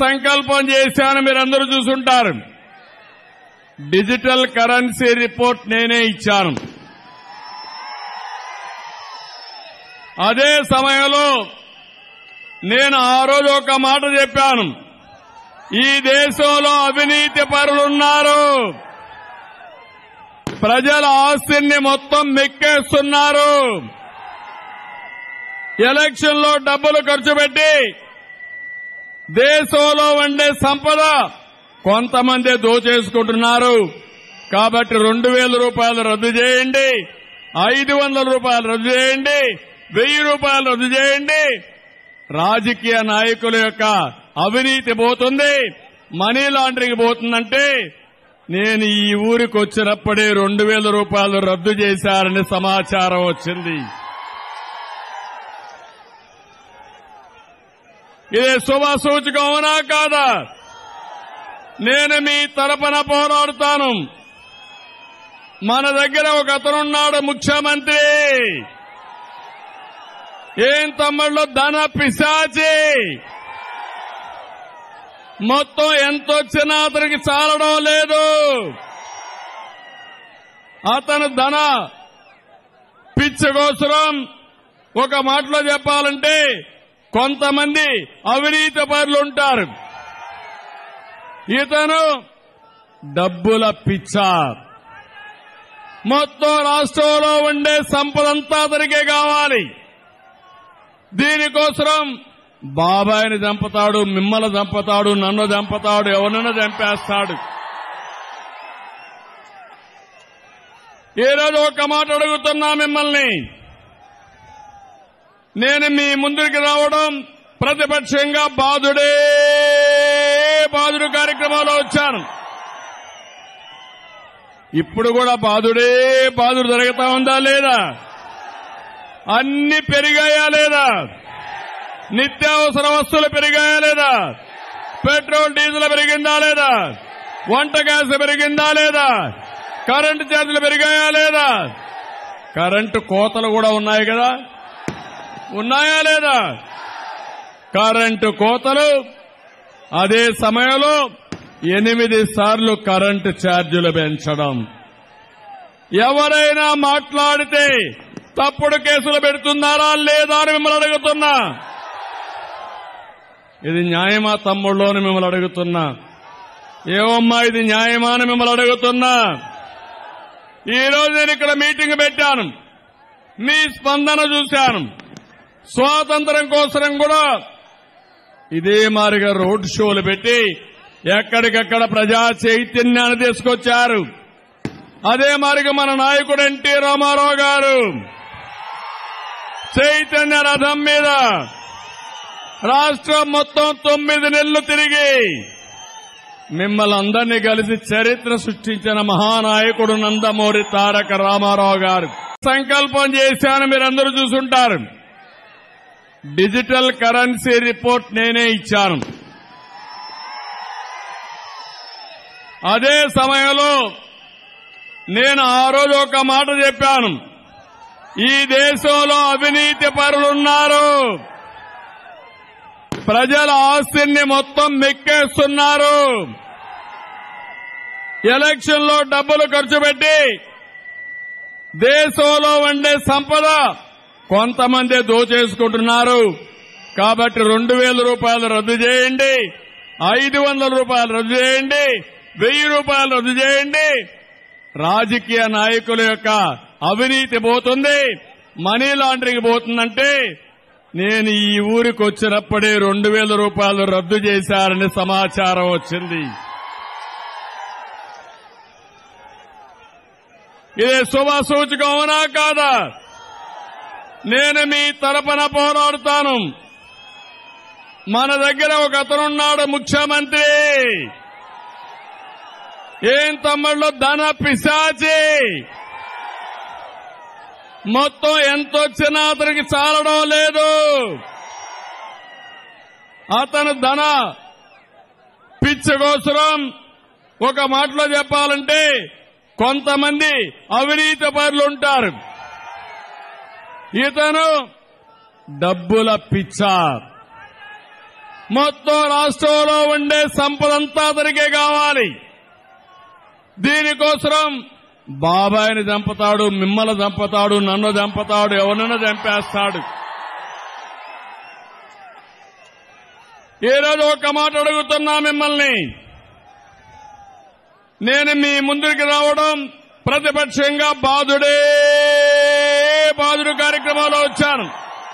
సంకల్పం చేశాను మీరందరూ చూసుంటారు డిజిటల్ కరెన్సీ రిపోర్ట్ నేనే ఇచ్చాను అదే సమయంలో నేను ఆ రోజు ఒక మాట చెప్పాను ఈ దేశంలో అవినీతి పరులున్నారు ప్రజల ఆస్తిని మొత్తం మెక్కేస్తున్నారు ఎలక్షన్ లో డబ్బులు ఖర్చు పెట్టి దేశంలో ఉండే సంపద కొంతమంది దోచేసుకుంటున్నారు కాబట్టి రెండు వేల రూపాయలు రద్దు చేయండి ఐదు వందల రూపాయలు రద్దు చేయండి వెయ్యి రూపాయలు రద్దు చేయండి రాజకీయ నాయకుల యొక్క అవినీతి పోతుంది మనీ లాండరింగ్ పోతుందంటే నేను ఈ ఊరికి వచ్చినప్పుడే రెండు వేల రూపాయలు రద్దు చేశారని సమాచారం వచ్చింది ఇది శుభ సూచకం అవునా కాదా నేను మీ తరపున పోరాడుతాను మన దగ్గర ఒక అతనున్నాడు ముఖ్యమంత్రి ఏం తమ్ముళ్ళు ధన పిశాచి మొత్తం ఎంత వచ్చినా అతనికి చాలడం లేదు అతను ధన పిచ్చగోసరం ఒక మాటలో చెప్పాలంటే కొంతమంది అవినీతి పరులు ఉంటారు ఇతను డబ్బుల పిచ్చ మొత్తం రాష్ట్రంలో ఉండే సంపదంతా అతనికే కావాలి దీనికోసం బాబాయిని చంపుతాడు మిమ్మల్ని చంపుతాడు నన్ను చంపుతాడు ఎవరినైనా చంపేస్తాడు ఈ రోజు ఒక మాట అడుగుతున్నా మిమ్మల్ని నేను మీ ముందుకు రావడం ప్రతిపక్షంగా బాధుడే బాధుడు కార్యక్రమంలో వచ్చాను ఇప్పుడు కూడా బాధుడే బాధుడు జరుగుతా ఉందా లేదా అన్ని పెరిగాయా లేదా నిత్యావసర వస్తువులు పెరిగాయా లేదా పెట్రోల్ డీజిల్ పెరిగిందా లేదా వంట గ్యాస్ పెరిగిందా లేదా కరెంటు ఛార్జీలు పెరిగాయా లేదా కరెంటు కోతలు కూడా ఉన్నాయి కదా ఉన్నాయా లేదా కరెంటు కోతలు అదే సమయంలో ఎనిమిది సార్లు కరెంటు ఛార్జీలు పెంచడం ఎవరైనా మాట్లాడితే తప్పుడు కేసులు పెడుతున్నారా లేదా అని మిమ్మల్ని అడుగుతున్నా ఇది న్యాయమా తమ్ముళ్ళు అని మిమ్మల్ని అడుగుతున్నా ఏమమ్మా ఇది న్యాయమా అని మిమ్మల్ని అడుగుతున్నా ఈ రోజు నేను ఇక్కడ మీటింగ్ పెట్టాను మీ స్పందన చూశాను స్వాతంత్రం కోసం కూడా ఇదే మారిగా రోడ్ షోలు పెట్టి ఎక్కడికక్కడ ప్రజా చైతన్యాన్ని తీసుకొచ్చారు అదే మారిగా మన నాయకుడు ఎన్టీ రామారావు గారు చైతన్య రథం మీద రాష్ట్రం మొత్తం తొమ్మిది నెలలు తిరిగి మిమ్మల్ని అందరినీ కలిసి చరిత్ర సృష్టించిన మహానాయకుడు నందమూరి తారక రామారావు గారు సంకల్పం చేశాను మీరందరూ చూసుంటారు డిజిటల్ కరెన్సీ రిపోర్ట్ నేనే ఇచ్చాను అదే సమయంలో నేను ఆ రోజు ఒక మాట చెప్పాను ఈ దేశంలో అవినీతి పరులున్నారు ప్రజల ఆస్తిని మొత్తం మెక్కేస్తున్నారు ఎలక్షన్ లో డబ్బులు ఖర్చు పెట్టి దేశంలో ఉండే సంపద కొంతమంది దోచేసుకుంటున్నారు కాబట్టి రెండు వేల రూపాయలు రద్దు చేయండి ఐదు వందల రూపాయలు రద్దు చేయండి వెయ్యి రూపాయలు రద్దు చేయండి రాజకీయ నాయకుల యొక్క అవినీతి పోతుంది మనీ లాండరింగ్ పోతుందంటే నేను ఈ ఊరికి వచ్చినప్పుడే రెండు వేల రూపాయలు రద్దు చేశారని సమాచారం వచ్చింది ఇది శుభ సూచకం అవునా కాదా నేను మీ తరపున పోరాడుతాను మన దగ్గర ఒక అతనున్నాడు ముఖ్యమంత్రి ఏం తమ్ముళ్ళు ధన పిశాచి మొత్తం ఎంత వచ్చినా అతనికి చాలడం లేదు అతను ధన పిచ్చగోసరం ఒక మాటలో చెప్పాలంటే కొంతమంది అవినీతి పరులు ఉంటారు ఇతను డబ్బుల పిచ్చ మొత్తం రాష్ట్రంలో ఉండే సంపదంతా అతనికే కావాలి దీనికోసం బాబాయిని చంపుతాడు మిమ్మల్ని చంపుతాడు నన్ను చంపుతాడు ఎవరినైనా చంపేస్తాడు ఈరోజు ఒక మాట అడుగుతున్నా మిమ్మల్ని నేను మీ ముందుకు రావడం ప్రతిపక్షంగా బాధుడే బాధుడు కార్యక్రమంలో వచ్చాను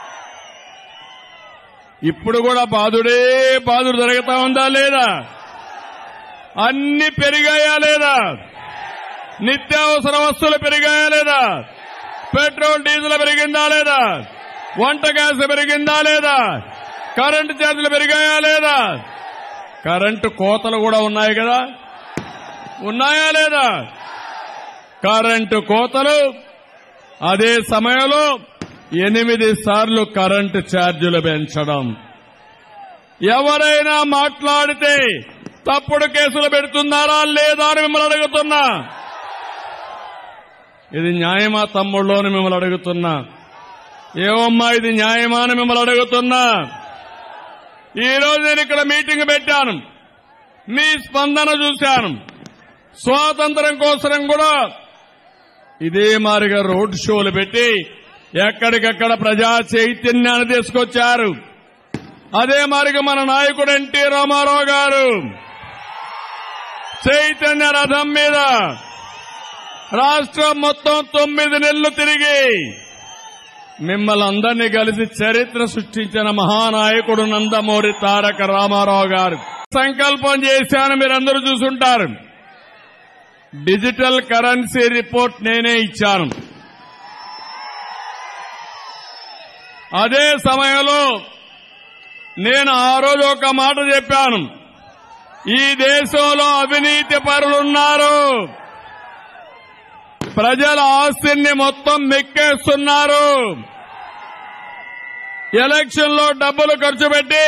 ఇప్పుడు కూడా బాధుడే బాధుడు జరుగుతా ఉందా లేదా అన్ని పెరిగాయా లేదా నిత్యావసర వస్తువులు పెరిగాయా లేదా పెట్రోల్ డీజిల్ పెరిగిందా లేదా వంట గ్యాస్ పెరిగిందా లేదా కరెంటు ఛార్జీలు పెరిగాయా లేదా కరెంటు కోతలు కూడా ఉన్నాయి కదా ఉన్నాయా లేదా కరెంటు కోతలు అదే సమయంలో ఎనిమిది సార్లు కరెంటు ఛార్జీలు పెంచడం ఎవరైనా మాట్లాడితే తప్పుడు కేసులు పెడుతున్నారా లేదా అని మిమ్మల్ని అడుగుతున్నా ఇది న్యాయమా తమ్ముళ్ళు అని మిమ్మల్ని అడుగుతున్నా ఏమమ్మా ఇది న్యాయమా అని మిమ్మల్ని అడుగుతున్నా ఈ రోజు నేను ఇక్కడ మీటింగ్ పెట్టాను మీ స్పందన చూశాను స్వాతంత్రం కోసం కూడా ఇదే మారిగా రోడ్ షోలు పెట్టి ఎక్కడికక్కడ ప్రజా చైతన్యాన్ని తీసుకొచ్చారు అదే మారిగా మన నాయకుడు ఎన్టీ రామారావు గారు చైతన్య రథం మీద రాష్ట్రం మొత్తం తొమ్మిది నెలలు తిరిగి మిమ్మల్ని అందరినీ కలిసి చరిత్ర సృష్టించిన మహానాయకుడు నందమూరి తారక రామారావు గారు సంకల్పం చేశాను మీరందరూ చూసుంటారు డిజిటల్ కరెన్సీ రిపోర్ట్ నేనే ఇచ్చాను అదే సమయంలో నేను ఆ రోజు ఒక మాట చెప్పాను ఈ దేశంలో అవినీతి పరులున్నారు ప్రజల ఆస్తిని మొత్తం మెక్కేస్తున్నారు ఎలక్షన్ లో డబ్బులు ఖర్చు పెట్టి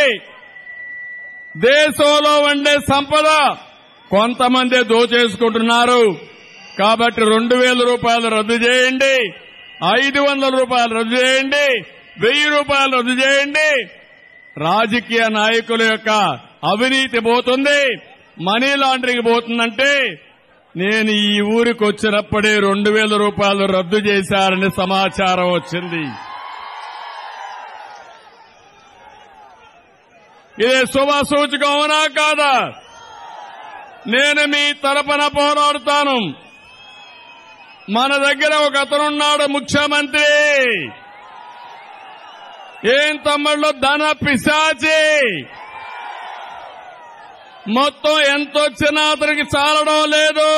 దేశంలో ఉండే సంపద కొంతమంది దోచేసుకుంటున్నారు కాబట్టి రెండు వేల రూపాయలు రద్దు చేయండి ఐదు వందల రూపాయలు రద్దు చేయండి వెయ్యి రూపాయలు రద్దు చేయండి రాజకీయ నాయకుల యొక్క అవినీతి పోతుంది మనీ లాండరింగ్ పోతుందంటే నేను ఈ ఊరికి వచ్చినప్పుడే రెండు వేల రూపాయలు రద్దు చేశారని సమాచారం వచ్చింది ఇదే శుభ సూచకం అవునా కాదా నేను మీ తరపున పోరాడుతాను మన దగ్గర ఒక అతనున్నాడు ముఖ్యమంత్రి ఏం తమ్ముళ్ళు ధన పిశాచి మొత్తం ఎంత వచ్చినా అతనికి చాలడం లేదు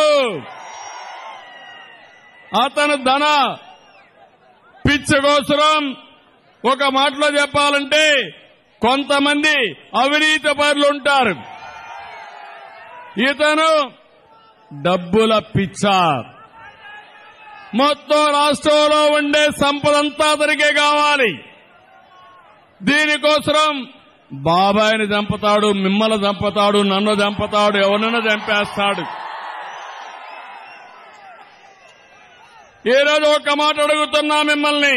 అతను ధన పిచ్చగోసరం ఒక మాటలో చెప్పాలంటే కొంతమంది అవినీతి పరులు ఉంటారు ఇతను డబ్బుల పిచ్చ మొత్తం రాష్ట్రంలో ఉండే సంపదంతా అతనికే కావాలి దీనికోసం బాబాయిని చంపుతాడు మిమ్మల్ని చంపుతాడు నన్ను చంపుతాడు ఎవరినైనా చంపేస్తాడు ఈరోజు ఒక మాట అడుగుతున్నా మిమ్మల్ని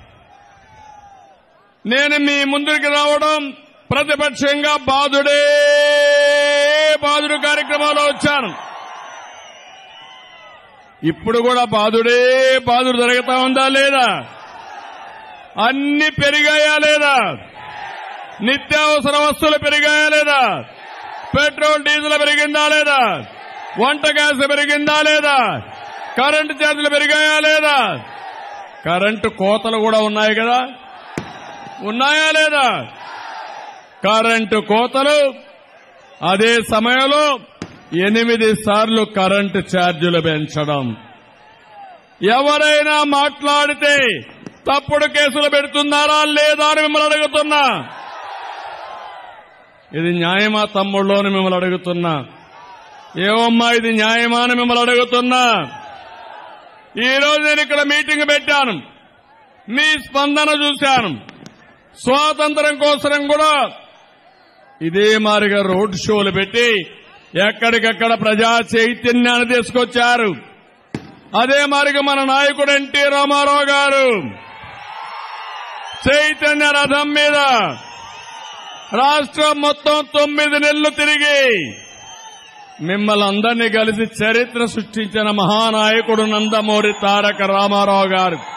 నేను మీ ముందుకు రావడం ప్రతిపక్షంగా బాధుడే బాధుడు కార్యక్రమంలో వచ్చాను ఇప్పుడు కూడా బాధుడే బాధుడు జరుగుతా ఉందా లేదా అన్ని పెరిగాయా లేదా నిత్యావసర వస్తువులు పెరిగాయా లేదా పెట్రోల్ డీజిల్ పెరిగిందా లేదా వంట గ్యాస్ పెరిగిందా లేదా కరెంటు ఛార్జీలు పెరిగాయా లేదా కరెంటు కోతలు కూడా ఉన్నాయి కదా ఉన్నాయా లేదా కరెంటు కోతలు అదే సమయంలో ఎనిమిది సార్లు కరెంటు ఛార్జీలు పెంచడం ఎవరైనా మాట్లాడితే తప్పుడు కేసులు పెడుతున్నారా లేదా అని మిమ్మల్ని అడుగుతున్నా ఇది న్యాయమా తమ్ముళ్ళు అని మిమ్మల్ని అడుగుతున్నా ఏమమ్మా ఇది న్యాయమా అని మిమ్మల్ని అడుగుతున్నా ఈ రోజు నేను ఇక్కడ మీటింగ్ పెట్టాను మీ స్పందన చూశాను స్వాతంత్రం కోసం కూడా ఇదే మారిగా రోడ్ షోలు పెట్టి ఎక్కడికక్కడ ప్రజా చైతన్యాన్ని తీసుకొచ్చారు అదే మారిగా మన నాయకుడు ఎన్టీ రామారావు గారు చైతన్య రథం మీద రాష్ట్రం మొత్తం తొమ్మిది నెలలు తిరిగి మిమ్మల్ని అందరినీ కలిసి చరిత్ర సృష్టించిన మహానాయకుడు నందమూరి తారక రామారావు గారు